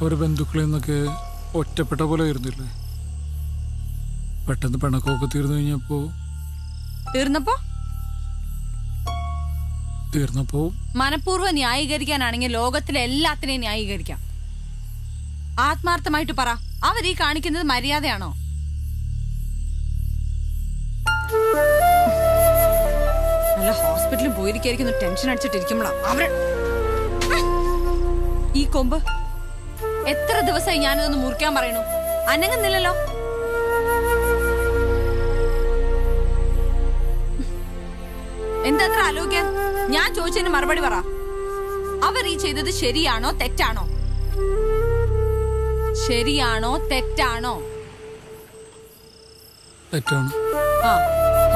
അവരുടെ ബന്ധുക്കളിൽ നിന്നൊക്കെ ഒറ്റപ്പെട്ട പോലെ ആയിരുന്നില്ലേ പെട്ടെന്ന് പിണക്കമൊക്കെ തീർന്നു കഴിഞ്ഞപ്പോ തീർന്നപ്പോ തീർന്നപ്പോ മനഃപൂർവ്വം ന്യായീകരിക്കാനാണെങ്കിൽ ലോകത്തിലെ എല്ലാത്തിനെയും ന്യായീകരിക്കാം ആത്മാർത്ഥമായിട്ട് പറ അവർ ഈ കാണിക്കുന്നത് മര്യാദയാണോ നല്ല ഹോസ്പിറ്റലിൽ പോയിരിക്കായിരിക്കുന്നു ടെൻഷൻ അടിച്ചിട്ടിരിക്കുമ്പോഴാ അവര് ഈ കൊമ്പ് എത്ര ദിവസമായി ഞാനിതൊന്ന് മുറിക്കാൻ പറയണു അനങ്ങുന്നില്ലല്ലോ എന്താ അത്ര ആലോചിക്കാൻ ഞാൻ ചോദിച്ചതിന് മറുപടി പറ അവർ ഈ ചെയ്തത് ശരിയാണോ തെറ്റാണോ ശരിയാണോ തെറ്റാണോ തെറ്റാണ് ആ ആ.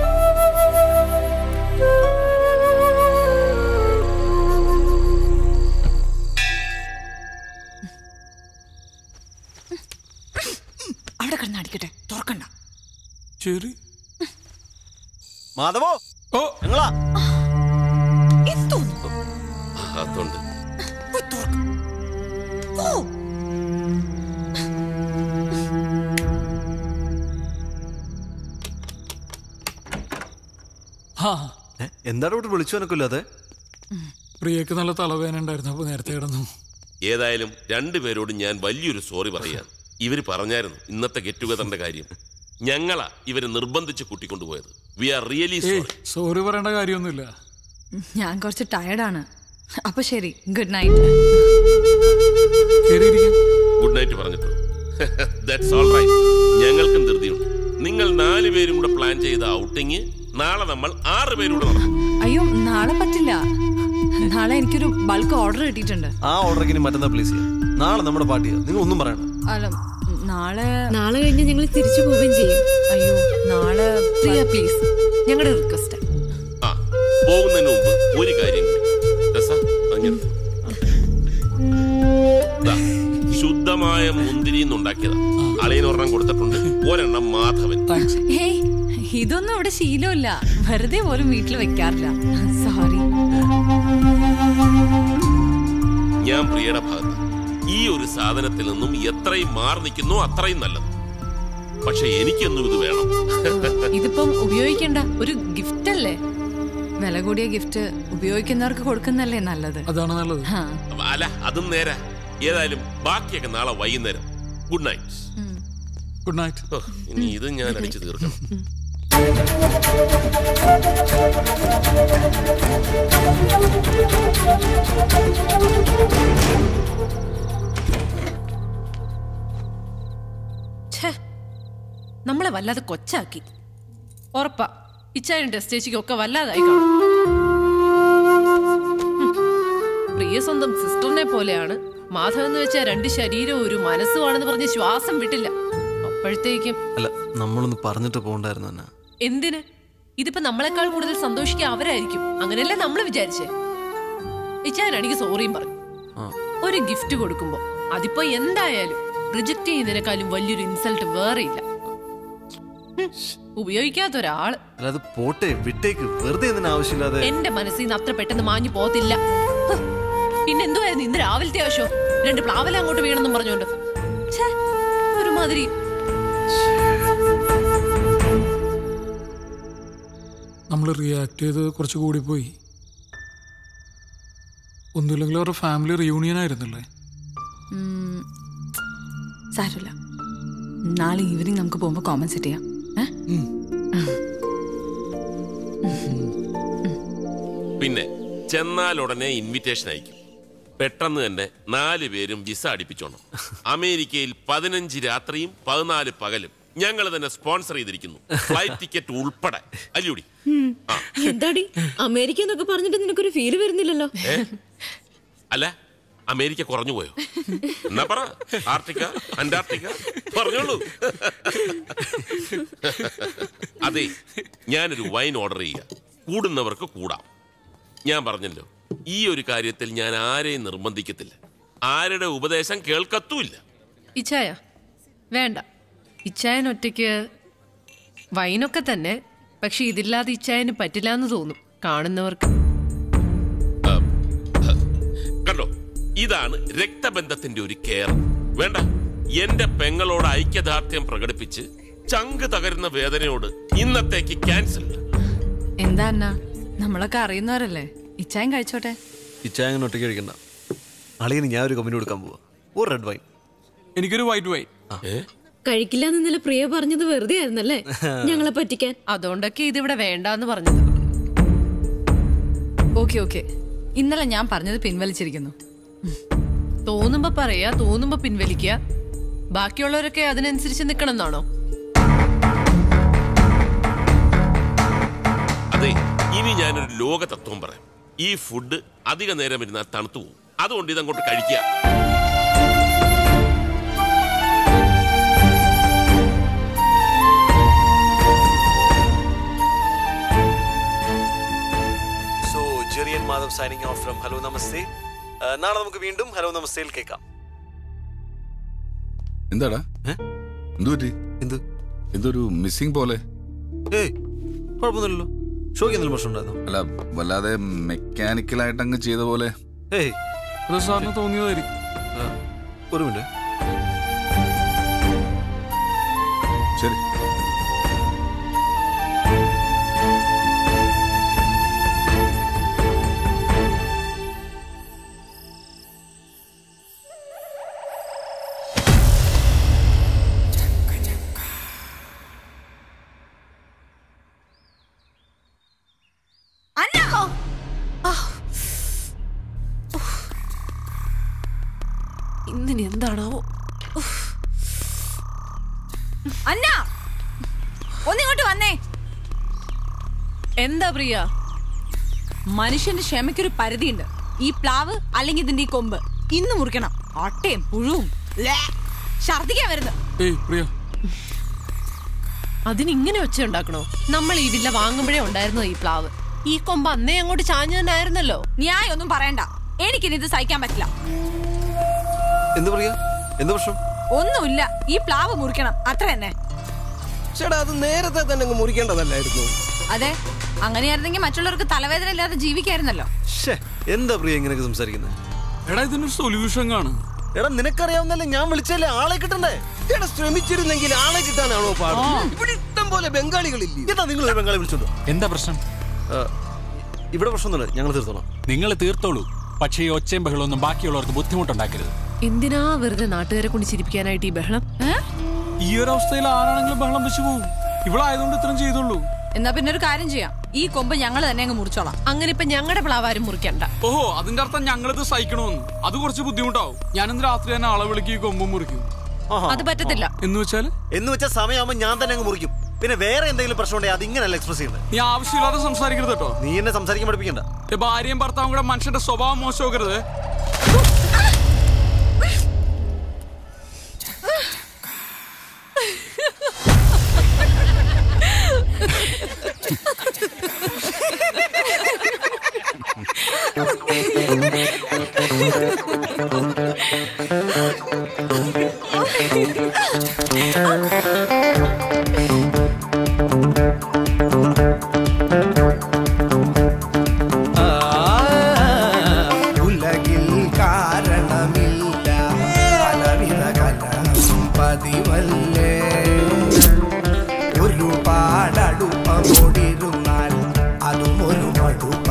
അവിടെ കിടന്ന് അടിക്കട്ടെ തുറക്കണ്ട ശരി മാധവോ ഓ ഞങ്ങളാ എന്തോന്നു അതുണ്ട് പോയി തുറക്ക്. പോ. ആ ഏ, എന്താണ് ഇവിടെ വിളിച്ചു എനക്കില്ലാതെ പ്രിയക്ക് നല്ല തലവേദന ഉണ്ടായിരുന്നു അപ്പൊ നേരത്തെ കിടന്നു ഏതായാലും രണ്ടുപേരോടും ഞാൻ വലിയൊരു സോറി പറയാൻ ഇവർ പറഞ്ഞായിരുന്നു ഇന്നത്തെ ഗെറ്റ് ടുഗദറിന്റെ കാര്യം ഞങ്ങളാ ഇവരെ നിർബന്ധിച്ച് കൂട്ടിക്കൊണ്ടുപോയത് വി ആർ റിയലി ഏയ് സോറി സോറി പറയേണ്ട കാര്യമൊന്നുമില്ല ഞാൻ കുറച്ച് ടയർഡാണ് അപ്പൊ ശരി ഗുഡ് നൈറ്റ് കയറിയിരിക്കും ഗുഡ് നൈറ്റ് പറഞ്ഞിട്ടു ദാറ്റ്സ് ഓൾ റൈറ്റ് ഞങ്ങൾക്കും ധൃതിയുണ്ട് നിങ്ങൾ നാല് പേരും കൂടെ പ്ലാൻ ചെയ്ത ഔട്ടിങ് നാളെ നമ്മൾ ആറ് പേരൂടെ നടത്തും അയ്യോ നാളെ പറ്റില്ല നാളെ എനിക്കൊരു ബൾക്ക് ഓർഡർ കിട്ടിയിട്ടുണ്ട് ആ ഓർഡർക്ക് ഇനി മറ്റന്നാ പ്ലീസ് ചെയ്യാം നാളെ നമ്മുടെ പാർട്ടിയാ നിങ്ങൾ ഒന്നും പറയണം അല്ല നാളെ നാളെ കഴിഞ്ഞ് ഞങ്ങൾ തിരിച്ചു പോവുകയും ചെയ്യും അയ്യോ നാളെ പ്രിയ പ്ലീസ് ഞങ്ങളുടെ റിക്വസ്റ്റ് ആ പോകുന്നതിന് മുമ്പ് ഒരു കാര്യം കൂടി രസ അങ്ങനെ ദാ, ശുദ്ധമായ മുന്തിരി ഉണ്ടാക്കിയതാ അളിയന് ഒരെണ്ണം കൊടുത്തിട്ടുണ്ട് ഒരെണ്ണം മാധവൻ താങ്ക്സ് ഹേയ് ഇതൊന്നും ഇവിടെ ശീലമില്ല വെറുതെ പോലും വീട്ടിൽ വെക്കാറില്ല സോറി ഞാൻ പ്രിയയുടെ ഭാഗത്ത് ഈ ഒരു സാധനത്തിൽ നിന്നും എത്രയും മാറി നിൽക്കുന്നോ അത്രയും നല്ലത് പക്ഷെ എനിക്കൊന്നും ഇത് വേണം ഇതിപ്പം ഉപയോഗിക്കണ്ട ഒരു ഗിഫ്റ്റ് അല്ലേ വില കൂടിയ ഗിഫ്റ്റ് ഉപയോഗിക്കുന്നവർക്ക് കൊടുക്കുന്നല്ലേ നല്ലത് അതാണ് നല്ലത് ഹാ അല്ല അതും നേരെ ഏതായാലും ബാക്കിയൊക്കെ നാളെ വൈകുന്നേരം ഗുഡ് നൈറ്റ് ഗുഡ് നൈറ്റ് ഓ, ഇനി ഇത് ഞാൻ അടിച്ചു തീർക്കണം ഛേ നമ്മളെ വല്ലാതെ കൊച്ചാക്കി ഉറപ്പാ ഇച്ചായും ടെസ്റ്റേച്ചിക്കും ഒക്കെ വല്ലാതായി കാണും ഹും. പ്രിയ സ്വന്തം സിസ്റ്ററിനെ പോലെയാണ് മാധവൻ എന്ന് വെച്ചാൽ രണ്ട് ശരീരവും ഒരു മനസ്സുമാണെന്ന് പറഞ്ഞ് ശ്വാസം വിട്ടില്ല അപ്പോഴത്തേക്കും അല്ല നമ്മളൊന്ന് പറഞ്ഞിട്ട് പോകണ്ടായിരുന്നു എന്നാ എന്തിന് ഇതിപ്പോ നമ്മളെക്കാൾ കൂടുതൽ സന്തോഷിക്കുക അവരായിരിക്കും അങ്ങനെയല്ലേ നമ്മൾ വിചാരിച്ചേ ഇച്ചായനാണെങ്കിൽ സോറിയും പറഞ്ഞു ആ ഒരു ഗിഫ്റ്റ് കൊടുക്കുമ്പോ അതിപ്പോ എന്തായാലും റിജക്ട് ചെയ്യുന്നതിനേക്കാളും വലിയൊരു ഇൻസൾട്ട് വേറെ ഇല്ല ഹും, ഉപയോഗിക്കാത്ത ഒരാള് അല്ല അത് പോട്ടെ വിട്ടേക്ക് വെറുതെ എന്തിനാ ആവശ്യമില്ലാതെ എന്റെ മനസ്സിൽ നിന്ന് അത്ര പെട്ടെന്ന് മാഞ്ഞു പോകത്തില്ല ഹ്, പിന്നെ എന്തുവായിരുന്നു ഇന്ന് രാവിലത്തെ ആവശ്യം രണ്ട് പ്ലാവല അങ്ങോട്ട് വീണെന്നും പറഞ്ഞോണ്ട് ഛേ, ഒരുമാതിരി നമ്മൾ റിയാക്ട് ചെയ്ത് കുറച്ച് കൂടിപ്പോയി ഒന്നുമില്ലെങ്കിൽ അവരുടെ ഫാമിലി റിയൂണിയൻ ആയിരുന്നല്ലേ ഉം, സാരമില്ല നാളെ ഈവനിങ് നമുക്ക് പോകുമ്പോൾ കോമൻ സെറ്റ് ചെയ്യാം ഏ? ഉം. പിന്നെ ചെന്നാൽ ഉടനെ ഇൻവിറ്റേഷൻ അയക്കും പെട്ടെന്ന് തന്നെ നാല് പേരും വിസ അടിപ്പിച്ചോണം അമേരിക്കയിൽ പതിനഞ്ച് രാത്രിയും പതിനാല് പകലും ഞങ്ങൾ തന്നെ സ്പോൺസർ ചെയ്തിരിക്കുന്നു ഫ്ലൈറ്റ് ടിക്കറ്റ് ഉൾപ്പെടെ അല്ലൂടി ആ എന്താടി അമേരിക്ക എന്നൊക്കെ പറഞ്ഞിട്ട് നിനക്കൊരു ഫീല് വരുന്നില്ലല്ലോ ഏ? അല്ല അമേരിക്ക കുറഞ്ഞു പോയോ എന്നാ പറ ആർട്ടിക്ക അന്റാർട്ടിക്ക പറഞ്ഞോളൂ അതെ ഞാനൊരു വൈൻ ഓർഡർ ചെയ്യുക കൂടുന്നവർക്ക് കൂടാം ഞാൻ പറഞ്ഞല്ലോ ഈ ഒരു കാര്യത്തിൽ ഞാൻ ആരെയും നിർബന്ധിക്കത്തില്ല ആരുടെ ഉപദേശം കേൾക്കത്തുമില്ല ഇച്ചായ വേണ്ട ഇച്ചായൻ ഒറ്റയ്ക്ക് വൈനൊക്കെ തന്നെ പക്ഷെ ഇതില്ലാതെ ഇച്ചായന് പറ്റില്ല എന്ന് തോന്നും കാണുന്നവർക്ക് കണ്ടോ ഇതാണ് രക്തബന്ധത്തിന്റെ ഒരു കെയർ വേണ്ട എന്റെ പെങ്ങളോട് ഐക്യദാർഢ്യം പ്രകടിപ്പിച്ച് ചങ്ക് തകരുന്ന വേദനയോട് ഇന്നത്തേക്ക് ക്യാൻസൽ എന്താ അന്ന നമ്മളൊക്കെ അറിയുന്നവരല്ലേ ഇച്ചായം കഴിച്ചോട്ടെ ഈ ചായ അങ്ങനെ ഒറ്റയ്ക്ക് കഴിക്കണ്ട അളിയന് ഞാൻ ഒരു കമ്പനി കൊടുക്കാൻ പോവാ ഒരു റെഡ് വൈൻ എനിക്കൊരു വൈറ്റ് വൈൻ കഴിക്കില്ല എന്ന് ഇന്നലെ പ്രിയ പറഞ്ഞത് വെറുതെ ആയിരുന്നല്ലേ ഞങ്ങളെ പറ്റിക്കാൻ അതുകൊണ്ടൊക്കെ ഇതിവിടെ വേണ്ടാന്ന് പറഞ്ഞത് ഓക്കെ ഓക്കെ ഇന്നലെ ഞാൻ പറഞ്ഞത് പിൻവലിച്ചിരിക്കുന്നു തോന്നുമ്പോ പറയാ തോന്നുമ്പോ പിൻവലിക്കുക ബാക്കിയുള്ളവരൊക്കെ അതിനനുസരിച്ച് നിക്കണം എന്നാണോ അതെ ഇനി ഞാനൊരു ലോക തത്വം പറയാം ഈ ഫുഡ് അധിക നേരം ഇരുന്നാൽ തണുത്തു പോകും അതുകൊണ്ട് ഇതങ്ങോട്ട് കഴിക്കുക so Jerian Madhav signing off from hello നമസ്തേ ആ, നാളെ നമുക്ക് വീണ്ടും ഹലോ നമസ്തേയിൽ കേൾക്കാം എന്താടാ ഏ? എന്തു പറ്റി എന്ത് എന്തൊരു മിസ്സിംഗ് പോലെ ഏയ് കുഴപ്പമൊന്നുമില്ലല്ലോ ഷോയ്ക്ക് എന്തെങ്കിലും പ്രശ്നം ഉണ്ടായിരുന്നോ അല്ല വല്ലാതെ മെക്കാനിക്കലായിട്ട് അങ്ങ് ചെയ്ത പോലെ ഏയ് അത് സാറിന് തോന്നിയതായിരിക്കും ആ, ഒരു മിനിറ്റ് ശരി അന്ന ഇന്നിനി എന്താണാവോ അന്ന ഒന്നിങ്ങോട്ട് വന്നേ എന്താ പ്രിയ മനുഷ്യന്റെ ക്ഷമയ്ക്കൊരു പരിധിയുണ്ട് ഈ പ്ലാവ് അല്ലെങ്കിൽ ഇതിന്റെ ഈ കൊമ്പ് ഇന്ന് മുറിക്കണം അട്ടയും പുഴുവും ല്ലേ. ഛർദിക്കാൻ വരുന്നു ഏയ് പ്രിയ അതിനിങ്ങനെ ഒച്ച ഉണ്ടാക്കണോ നമ്മൾ ഈ വില്ല വാങ്ങുമ്പോഴേ ഉണ്ടായിരുന്നു ഈ പ്ലാവ് ഈ കൊമ്പ് അന്നേ അങ്ങോട്ട് ചാഞ്ഞു തന്നെ ആയിരുന്നല്ലോ ന്യായം ഒന്നും പറയണ്ട എനിക്കിനി ഇത് സഹിക്കാൻ പറ്റില്ല എന്ത് പറയാ എന്ത് പ്രശ്നം ഒന്നുമില്ല ഈ പ്ലാവ് മുറിക്കണം അത്ര തന്നെ ചേട്ടാ അത് നേരത്തെ തന്നെ അങ്ങ് മുറിക്കേണ്ടതല്ലായിരുന്നു അതെ അങ്ങനെയായിരുന്നെങ്കിൽ മറ്റുള്ളവർക്ക് തലവേദന ഇല്ലാതെ ജീവിക്കായിരുന്നല്ലോ ഷേ എന്താ പ്രിയ ഇങ്ങനെയൊക്കെ സംസാരിക്കുന്നത് എടാ ഇതിനൊരു സൊല്യൂഷൻ കാണും എടാ നിനക്കറിയാവുന്നല്ലേ ഞാൻ വിളിച്ചല്ലേ ആളെ കിട്ടണ്ടേ ചേട്ടാ ശ്രമിച്ചിരുന്നെങ്കിൽ ആളെ കിട്ടാനാണോ പാട് ഇവിടെ ഇഷ്ടം പോലെ ബംഗാളികളില്ലേ എന്താ നിങ്ങൾ ഒരു ബംഗാളി വിളിച്ചോണ്ടോ എന്താ പ്രശ്നം ആ, ഇവിടെ പ്രശ്നമൊന്നുമില്ല ഞങ്ങൾ തീർത്തോളാം നിങ്ങൾ തീർത്തോളൂ പക്ഷേ ഈ ഒച്ചയും ബഹളമൊന്നും ബാക്കിയുള്ളവർക്ക് ബുദ്ധിമുട്ടുണ്ടാക്കരുത് എന്തിനാ വെറുതെ നാട്ടുകാരെ കൊണ്ട് ചിരിപ്പിക്കാനായിട്ട് ഈ ബഹളം ഈ ഒരു അവസ്ഥയിൽ ആരാണെങ്കിലും ബഹളം വെച്ച് പോകും ഇവളായതുകൊണ്ട് ഇത്രയും ചെയ്തുള്ളൂ എന്നാ പിന്നെ ഒരു കാര്യം ചെയ്യാം ഈ കൊമ്പ് ഞങ്ങൾ തന്നെ അങ്ങ് മുറിച്ചോളാം അങ്ങനെ ഇപ്പൊ ഞങ്ങളുടെ പ്ലാവാരും മുറിക്കണ്ട ഓഹോ അതിന്റെ അർത്ഥം ഞങ്ങളിത് സഹിക്കണമെന്ന് അത് കുറച്ച് ബുദ്ധിമുട്ടാവും ഞാനിന്ന് രാത്രി തന്നെ ആളെ വിളിക്കും ഈ കൊമ്പും മുറിക്കും അത് പറ്റത്തില്ല എന്ന് വെച്ചാല് എന്ന് വെച്ചാൽ സമയമാകുമ്പോൾ ഞാൻ തന്നെ അങ്ങ് മുറിക്കും പിന്നെ വേറെ എന്തെങ്കിലും പ്രശ്നം ഉണ്ടെങ്കിൽ അത് ഇങ്ങനെയല്ല എക്സ്പ്രസ് ചെയ്യുന്നത് നീ ആവശ്യമില്ലാതെ സംസാരിക്കരുത് കേട്ടോ നീ എന്നെ സംസാരിക്കാൻ പഠിപ്പിക്കണ്ട ഈ ഭാര്യയും ഭർത്താവും കൂടെ മനുഷ്യന്റെ സ്വഭാവം മോശമാക്കരുത് ഉലകിൽ കാരണമില്ല പലവിധ കലം പതിവല്ലേ ഒരുപാടടുപ്പമോടിരുന്നാൽ അതും ഒരു മടുപ്പ